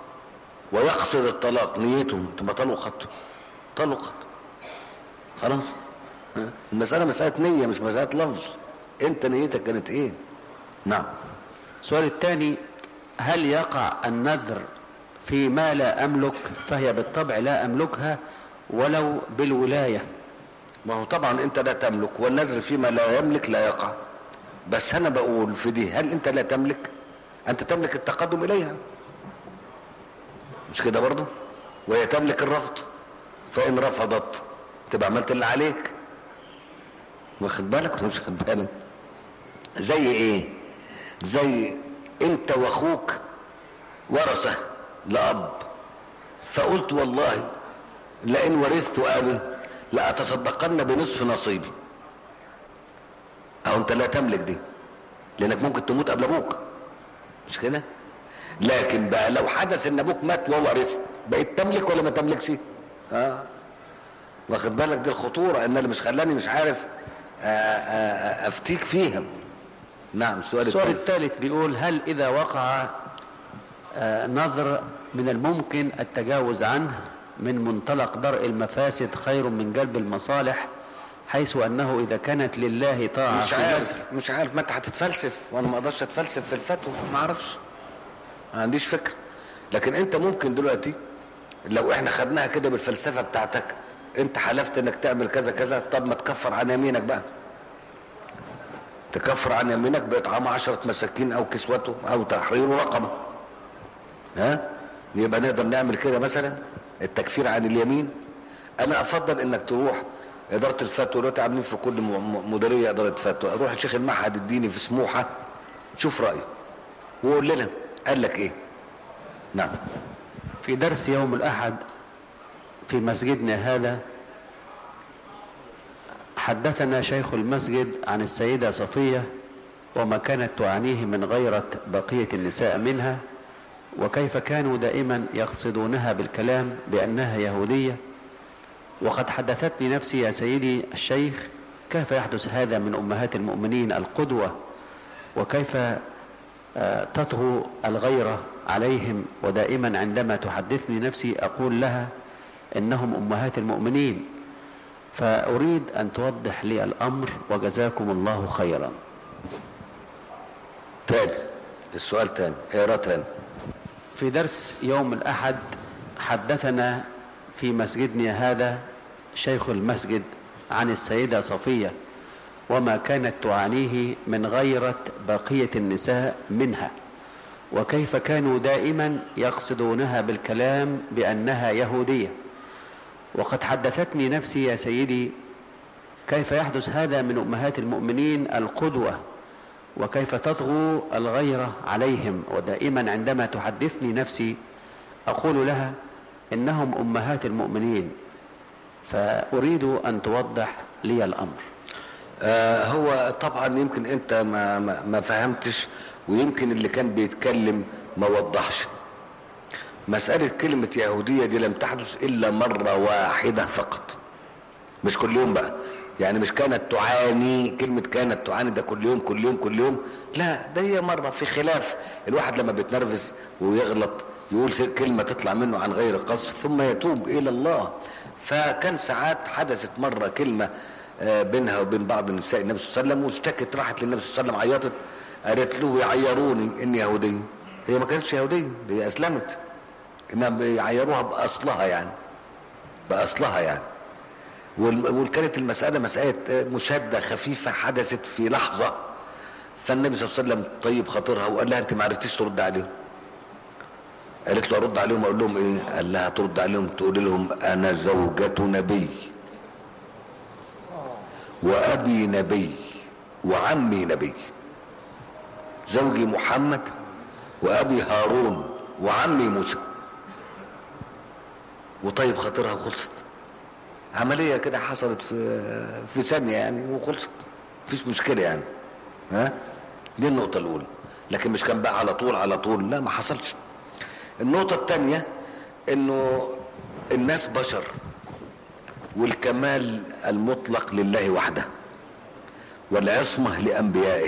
ويقصد الطلاق نيته تبقى طلقت طلقت خلاص ها؟ المسألة مسألة نية مش مسألة لفظ انت نيتك كانت ايه نعم السؤال الثاني هل يقع النذر فيما لا أملك فهي بالطبع لا أملكها ولو بالولاية ما هو طبعا انت لا تملك والنذر فيما لا يملك لا يقع بس انا بقول في دي هل انت لا تملك انت تملك التقدم اليها مش كده برضه وهي تملك الرفض فان رفضت تبقى عملت اللي عليك واخد بالك ولا مش واخد بالك زي ايه زي انت واخوك ورثه لاب فقلت والله لئن ورثت ابي لأتصدقن بنصف نصيبي أو أنت لا تملك دي لأنك ممكن تموت قبل أبوك مش كده؟ لكن بقى لو حدث إن أبوك مات وورث بقيت تملك ولا ما تملكش؟ آه واخد بالك دي الخطورة إن اللي مش خلاني مش عارف آآ آآ أفتيك فيها نعم السؤال السؤال الثالث الثالث بيقول هل إذا وقع آه، نذر من الممكن التجاوز عنه من منطلق درء المفاسد خير من جلب المصالح حيث أنه إذا كانت لله طاعة مش في عارف مش عارف ما انت هتتفلسف وانا ما اقدرش اتفلسف في الفتوى ما اعرفش ما عنديش فكره لكن انت ممكن دلوقتي لو احنا خدناها كده بالفلسفه بتاعتك انت حلفت انك تعمل كذا كذا طب ما تكفر عن يمينك بقى تكفر عن يمينك باطعام عشرة مساكين او كسوته او تحرير رقبه ها يبقى نقدر نعمل كده مثلا التكفير عن اليمين انا افضل انك تروح اداره الفتوى دلوقتي عاملين في كل م- م- مديريه اداره فتوى اروح الشيخ المعهد الديني في سموحه شوف رايه وقول لنا قال لك ايه نعم في درس يوم الأحد في مسجدنا هذا حدثنا شيخ المسجد عن السيدة صفية وما كانت تعانيه من غيرة بقية النساء منها وكيف كانوا دائما يقصدونها بالكلام بأنها يهودية وقد حدثتني نفسي يا سيدي الشيخ كيف يحدث هذا من أمهات المؤمنين القدوة وكيف آه، تطغو الغيرة عليهم ودائما عندما تحدثني نفسي أقول لها إنهم أمهات المؤمنين فأريد أن توضح لي الأمر وجزاكم الله خيرا تاني السؤال تاني اقرا تاني في درس يوم الأحد حدثنا في مسجدنا هذا شيخ المسجد عن السيدة صفية وما كانت تعانيه من غيرة بقية النساء منها وكيف كانوا دائما يقصدونها بالكلام بأنها يهودية وقد حدثتني نفسي يا سيدي كيف يحدث هذا من أمهات المؤمنين القدوة وكيف تطغو الغيرة عليهم ودائما عندما تحدثني نفسي أقول لها إنهم أمهات المؤمنين فأريد أن توضح لي الأمر آه هو طبعا يمكن انت ما, ما, ما فهمتش ويمكن اللي كان بيتكلم ما وضحش مسألة كلمة يهودية دي لم تحدث إلا مرة واحدة فقط مش كل يوم بقى يعني مش كانت تعاني كلمة كانت تعاني ده كل يوم كل يوم كل يوم لا ده هي مرة في خلاف الواحد لما بيتنرفز ويغلط يقول كلمة تطلع منه عن غير قصد ثم يتوب إلى الله فكان ساعات حدثت مرة كلمة آه، بينها وبين بعض النساء النبي صلى الله عليه وسلم واشتكت راحت للنبي صلى الله عليه وسلم عيطت قالت له يعيروني اني يهودية هي ما كانتش يهودية هي اسلمت انها بيعيروها باصلها يعني باصلها يعني وكانت المسألة مسألة مشادة خفيفة حدثت في لحظة فالنبي صلى الله عليه وسلم طيب خاطرها وقال لها انت ما عرفتيش ترد عليهم قالت له ارد عليهم اقول لهم ايه قال لها ترد عليهم تقول لهم انا زوجة نبي وابي نبي وعمي نبي زوجي محمد وابي هارون وعمي موسى وطيب خاطرها وخلصت عملية كده حصلت في في ثانية يعني وخلصت مفيش مشكلة يعني ها دي النقطة الأولى لكن مش كان بقى على طول على طول لا ما حصلش النقطة الثانية انه الناس بشر والكمال المطلق لله وحده والعصمة لأنبيائه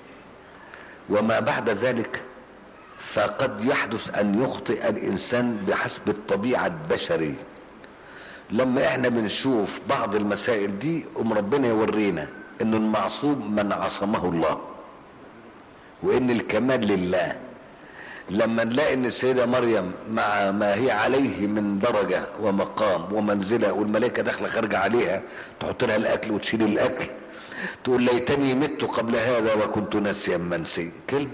وما بعد ذلك فقد يحدث أن يخطئ الإنسان بحسب الطبيعة البشرية لما احنا بنشوف بعض المسائل دي ام ربنا يورينا ان المعصوم من عصمه الله وان الكمال لله لما نلاقي ان السيدة مريم مع ما هي عليه من درجة ومقام ومنزلة والملائكة داخلة خارجة عليها تحط لها الاكل وتشيل الاكل تقول ليتني مت قبل هذا وكنت ناسيا منسي كلمة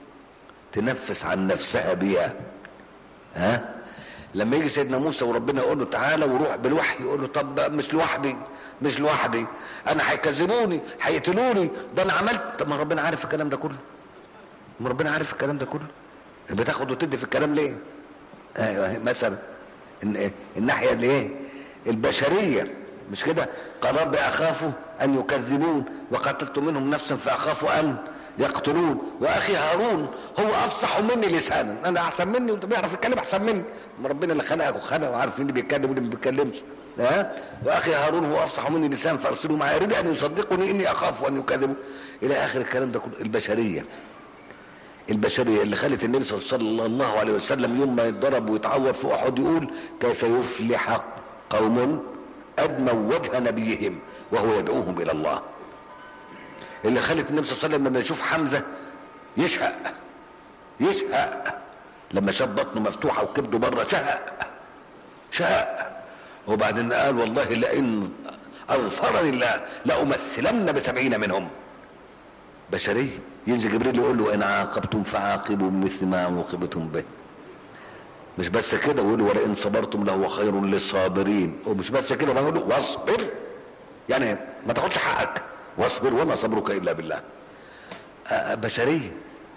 تنفس عن نفسها بها ها لما يجي سيدنا موسى وربنا يقول له تعالى وروح بالوحي يقول له طب مش لوحدي مش لوحدي انا هيكذبوني هيقتلوني ده انا عملت طب ما ربنا عارف الكلام ده كله ما ربنا عارف الكلام ده كله بتاخد وتدي في الكلام ليه ايوه مثلا الناحيه اللي ايه البشريه مش كده قال ربي اخاف ان يكذبون وقتلت منهم نفسا فاخاف ان يقتلون واخي هارون هو افصح مني لسانا انا احسن مني وانت بيعرف يتكلم احسن مني ما ربنا اللي خلقك وخلق وعارف مين اللي بيتكلم واللي ما بيتكلمش ها واخي هارون هو افصح مني لسانا فارسلوا معي يريد ان يصدقني اني اخاف ان يكذبوا الى اخر الكلام ده كله البشريه البشريه اللي خلت النبي صلى الله عليه وسلم يوم ما يتضرب ويتعور في احد يقول كيف يفلح قوم ادموا وجه نبيهم وهو يدعوهم الى الله اللي خلت النبي صلى الله عليه وسلم لما يشوف حمزه يشهق يشهق لما شاف بطنه مفتوحه وكبده بره شهق شهق وبعدين قال والله لئن اظفرني الله لامثلن بسبعين منهم بشري ينزل جبريل يقول له ان عاقبتم فعاقبوا بمثل ما عوقبتم به مش بس كده ويقول له ولئن صبرتم لهو خير للصابرين ومش بس كده بقول له واصبر يعني ما تاخدش حقك واصبر وما صبرك الا بالله بشريه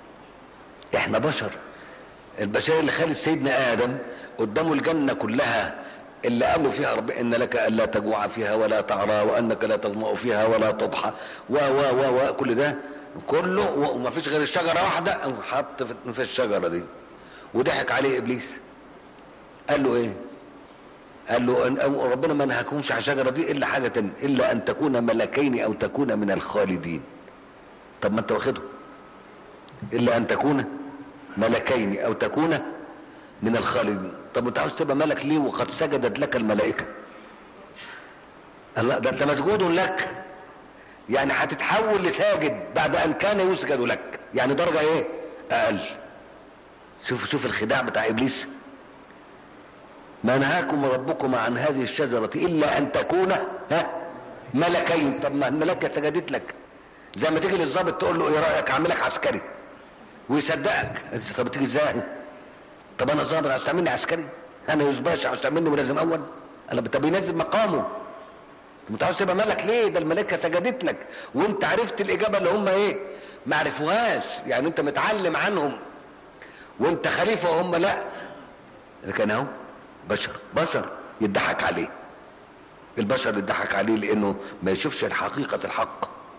احنا بشر البشريه اللي خلت سيدنا ادم قدامه الجنه كلها اللي قالوا فيها رب ان لك الا تجوع فيها ولا تعرى وانك لا تظمأ فيها ولا تضحى و و و و كل ده كله وما فيش غير الشجره واحده حط في الشجره دي وضحك عليه ابليس قال له ايه قال له أن ربنا ما نهاكمش على الشجره دي الا حاجه تانية الا ان تكون ملكين او تكون من الخالدين طب ما انت واخده الا ان تكون ملكين او تكون من الخالدين طب انت عاوز تبقى ملك ليه وقد سجدت لك الملائكه الله ده انت مسجود لك يعني هتتحول لساجد بعد ان كان يسجد لك يعني درجه ايه اقل شوف شوف الخداع بتاع ابليس ما نهاكم ربكم عن هذه الشجرة إلا أن تكون ها ملكين طب ما الملكة سجدت لك زي ما تيجي للظابط تقول له ايه رأيك اعملك عسكري ويصدقك طب تيجي ازاي طب انا ظابط عشان تعملني عسكري انا يوسف عشان تعملني ولازم اول انا طب ينزل مقامه انت عاوز تبقى ملك ليه ده الملائكه سجدت لك وانت عرفت الاجابه اللي هم ايه ما عرفوهاش يعني انت متعلم عنهم وانت خليفه وهم لا لكن اهو بشر بشر يضحك عليه البشر يضحك عليه لانه ما يشوفش الحقيقة الحق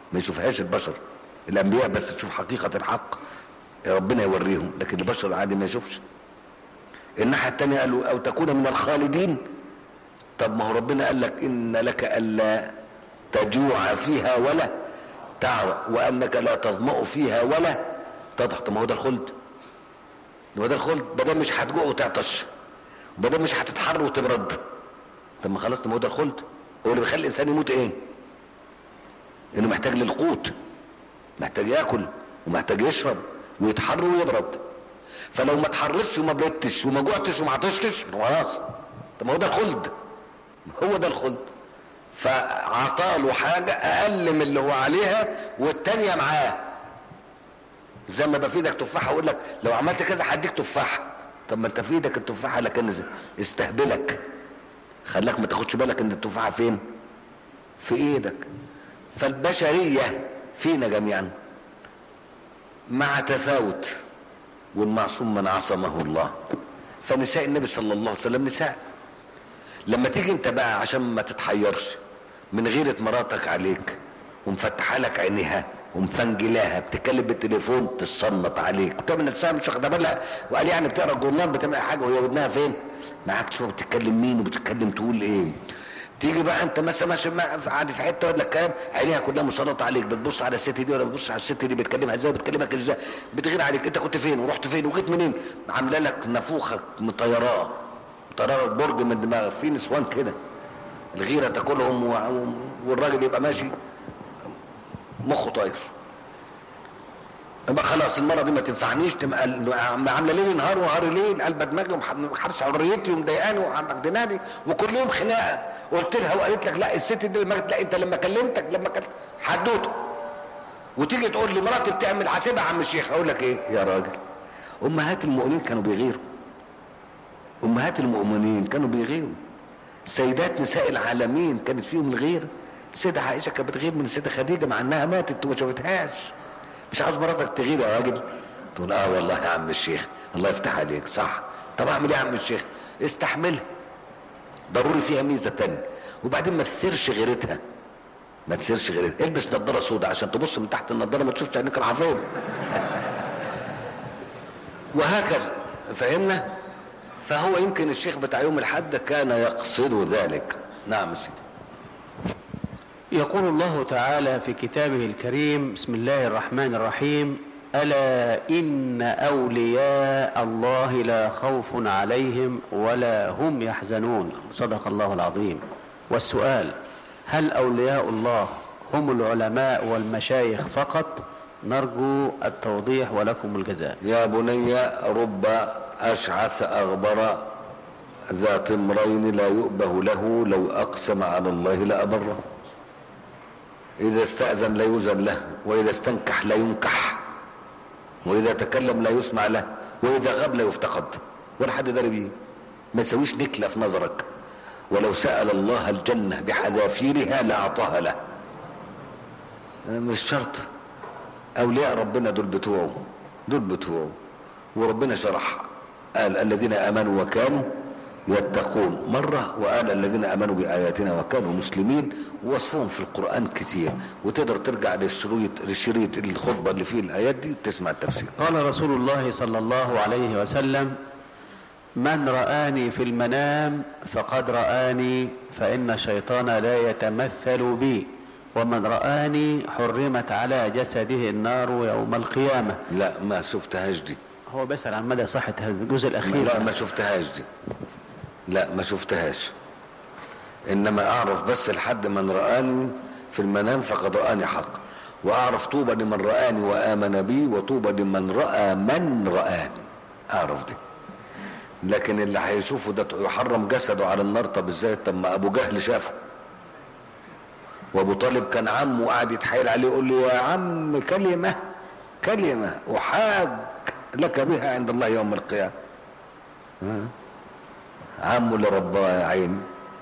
ما يشوفهاش البشر الانبياء بس تشوف حقيقة الحق ربنا يوريهم لكن البشر العادي ما يشوفش الناحية التانية قالوا او تكون من الخالدين طب ما هو ربنا قال لك ان لك الا تجوع فيها ولا تعرى وانك لا تظمأ فيها ولا تضحك طب ما هو ده الخلد هو ده الخلد بدل مش هتجوع وتعطش بدل مش هتتحر وتبرد طب ما خلاص طب ما هو ده الخلد هو اللي بيخلي الانسان يموت ايه انه محتاج للقوت محتاج ياكل ومحتاج يشرب ويتحر ويبرد فلو ما اتحرتش وما بردتش وما جوعتش وما عطشتش خلاص طب ما هو ده الخلد هو ده الخلد فعطاله حاجة أقل من اللي هو عليها والتانية معاه زي ما يبقى في ايدك تفاحة أقول لك لو عملت كذا هديك تفاحة طب ما أنت في ايدك التفاحة لكن استهبلك خلاك ما تاخدش بالك إن التفاحة فين؟ في ايدك فالبشرية فينا جميعا مع تفاوت والمعصوم من عصمه الله فنساء النبي صلى الله عليه وسلم نساء لما تيجي انت بقى عشان ما تتحيرش من غيرة مراتك عليك ومفتحه لك عينيها ومفنجلاها بتتكلم بالتليفون تصنط عليك بتعمل نفسها مش واخده بالها وقال يعني بتقرا الجورنال بتعمل حاجه وهي ودنها فين؟ معاك شويه بتتكلم مين وبتتكلم تقول ايه؟ تيجي بقى انت مثلا ماشي قاعد في حته ولا كلام عينيها كلها مسلطه عليك بتبص على الست دي ولا بتبص على الست دي بتكلمها ازاي بتكلمك ازاي بتغير عليك انت كنت فين ورحت فين وجيت منين عامله لك نافوخك مطيراه مطيراه برج من دماغك في نسوان كده الغيره تاكلهم والراجل يبقى ماشي مخه طاير يبقى خلاص المره دي ما تنفعنيش تبقى عامله ليل نهار ونهار ليل قلبه دماغي وحبس حريتي ومضايقاني ومجناني وكل يوم خناقه قلت لها وقالت لك لا الست دي لما لا انت لما كلمتك لما كلمت حدوته وتيجي تقول لي مراتي بتعمل حاسبها عم الشيخ اقول لك ايه يا راجل امهات المؤمنين كانوا بيغيروا امهات المؤمنين كانوا بيغيروا سيدات نساء العالمين كانت فيهم الغير السيدة عائشة كانت بتغير من السيدة خديجة مع انها ماتت وما شافتهاش مش عاوز مراتك تغير يا راجل تقول اه والله يا عم الشيخ الله يفتح عليك صح طب اعمل ايه يا عم الشيخ استحملها ضروري فيها ميزه تانية وبعدين ما تسيرش غيرتها ما تسيرش غيرتها البس نظاره سوداء عشان تبص من تحت النظاره ما تشوفش عينيك رايحه فين وهكذا فهمنا فهو يمكن الشيخ بتاع يوم الحد كان يقصد ذلك نعم سيدي يقول الله تعالى في كتابه الكريم بسم الله الرحمن الرحيم ألا إن أولياء الله لا خوف عليهم ولا هم يحزنون صدق الله العظيم والسؤال هل أولياء الله هم العلماء والمشايخ فقط نرجو التوضيح ولكم الجزاء يا بني رب أشعث أغبر ذا طمرين لا يؤبه له لو أقسم على الله لأبره إذا استأذن لا يؤذن له وإذا استنكح لا ينكح وإذا تكلم لا يسمع له وإذا غاب لا يفتقد ولا حد داري بيه ما يسويش نكلة في نظرك ولو سأل الله الجنة بحذافيرها لأعطاها له مش شرط أولياء ربنا دول بتوعه دول بتوعه وربنا شرح قال الذين آمنوا وكانوا يتقون مرة وقال الذين امنوا باياتنا وكانوا مسلمين ووصفهم في القرآن كتير وتقدر ترجع للشريط للشريط الخطبة اللي فيه الايات دي وتسمع التفسير قال رسول الله صلى الله عليه وسلم من رآني في المنام فقد رآني فإن الشيطان لا يتمثل بي ومن رآني حرمت على جسده النار يوم القيامة لا ما شفتهاش دي هو بيسأل عن مدى صحة هذا الجزء الأخير لا ما شفتهاش دي لا ما شفتهاش انما اعرف بس لحد من رآني في المنام فقد رآني حق واعرف طوبى لمن رآني وآمن بي وطوبى لمن رأى من رآني اعرف دي لكن اللي هيشوفه ده يحرم جسده على النار طب ازاي طب ما ابو جهل شافه وابو طالب كان عمه وقعد يتحايل عليه يقول له يا عم كلمه كلمه احاج لك بها عند الله يوم القيامه عمه اللي رباه يا عيني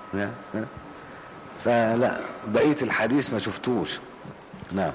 فلا بقيه الحديث ما شفتوش نعم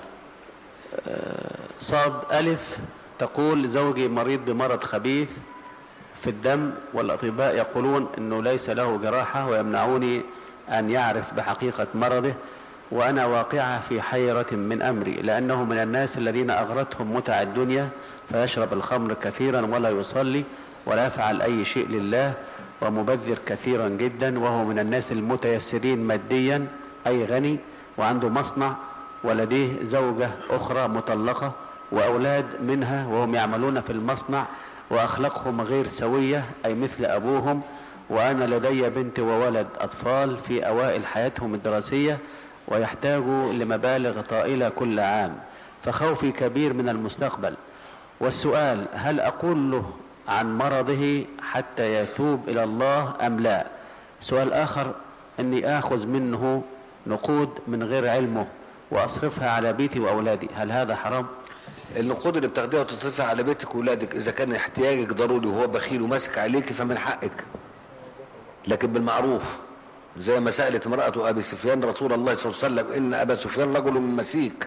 صاد ألف تقول زوجي مريض بمرض خبيث في الدم والأطباء يقولون أنه ليس له جراحة ويمنعوني أن يعرف بحقيقة مرضه وأنا واقعة في حيرة من أمري لأنه من الناس الذين أغرتهم متع الدنيا فيشرب الخمر كثيرا ولا يصلي ولا يفعل أي شيء لله ومبذر كثيرا جدا وهو من الناس المتيسرين ماديا أي غني وعنده مصنع ولديه زوجة أخرى مطلقة وأولاد منها وهم يعملون في المصنع وأخلاقهم غير سوية أي مثل أبوهم وأنا لدي بنت وولد أطفال في أوائل حياتهم الدراسية ويحتاجوا لمبالغ طائلة كل عام فخوفي كبير من المستقبل والسؤال هل أقول له عن مرضه حتى يتوب إلى الله أم لا سؤال آخر أني آخذ منه نقود من غير علمه وأصرفها على بيتي وأولادي هل هذا حرام؟ النقود اللي بتاخديها وتصرفها على بيتك واولادك اذا كان احتياجك ضروري وهو بخيل وماسك عليك فمن حقك لكن بالمعروف زي ما سالت امراه ابي سفيان رسول الله صلى الله عليه وسلم ان ابا سفيان رجل من مسيك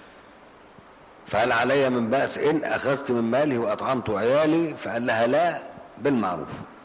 فهل علي من باس ان اخذت من ماله واطعمت عيالي فقال لها لا بالمعروف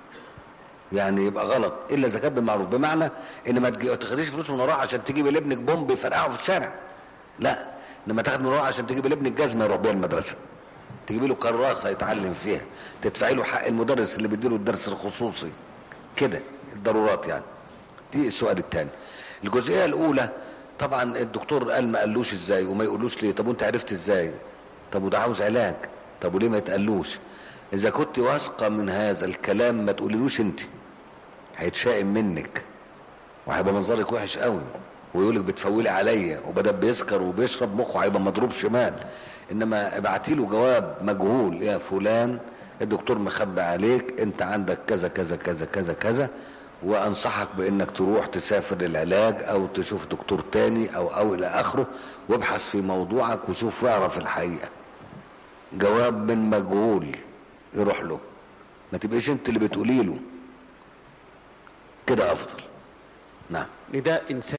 يعني يبقى غلط الا اذا كان بالمعروف بمعنى ان ما تجي- تاخديش فلوس من وراه عشان تجيب لابنك بومب يفرقعه في الشارع لا لما تاخد من وراه عشان تجيب لابنك جزمه يروح بيها المدرسه تجيبي له كراسه يتعلم فيها تدفعي له حق المدرس اللي بيديله الدرس الخصوصي كده الضرورات يعني دي السؤال الثاني الجزئيه الاولى طبعا الدكتور قال ما قالوش ازاي وما يقولوش ليه طب وانت عرفت ازاي طب وده عاوز علاج طب وليه ما يتقالوش اذا كنت واثقه من هذا الكلام ما تقوليلوش انت هيتشائم منك وهيبقى منظرك وحش قوي ويقولك بتفولي عليا وبدا بيسكر وبيشرب مخه هيبقى مضروب شمال انما ابعتي له جواب مجهول يا فلان الدكتور مخبي عليك انت عندك كذا كذا كذا كذا كذا وانصحك بانك تروح تسافر للعلاج او تشوف دكتور تاني او او الى اخره وابحث في موضوعك وشوف واعرف الحقيقه جواب من مجهول يروح له ما تبقيش انت اللي بتقولي له كده افضل نعم نداء إنسان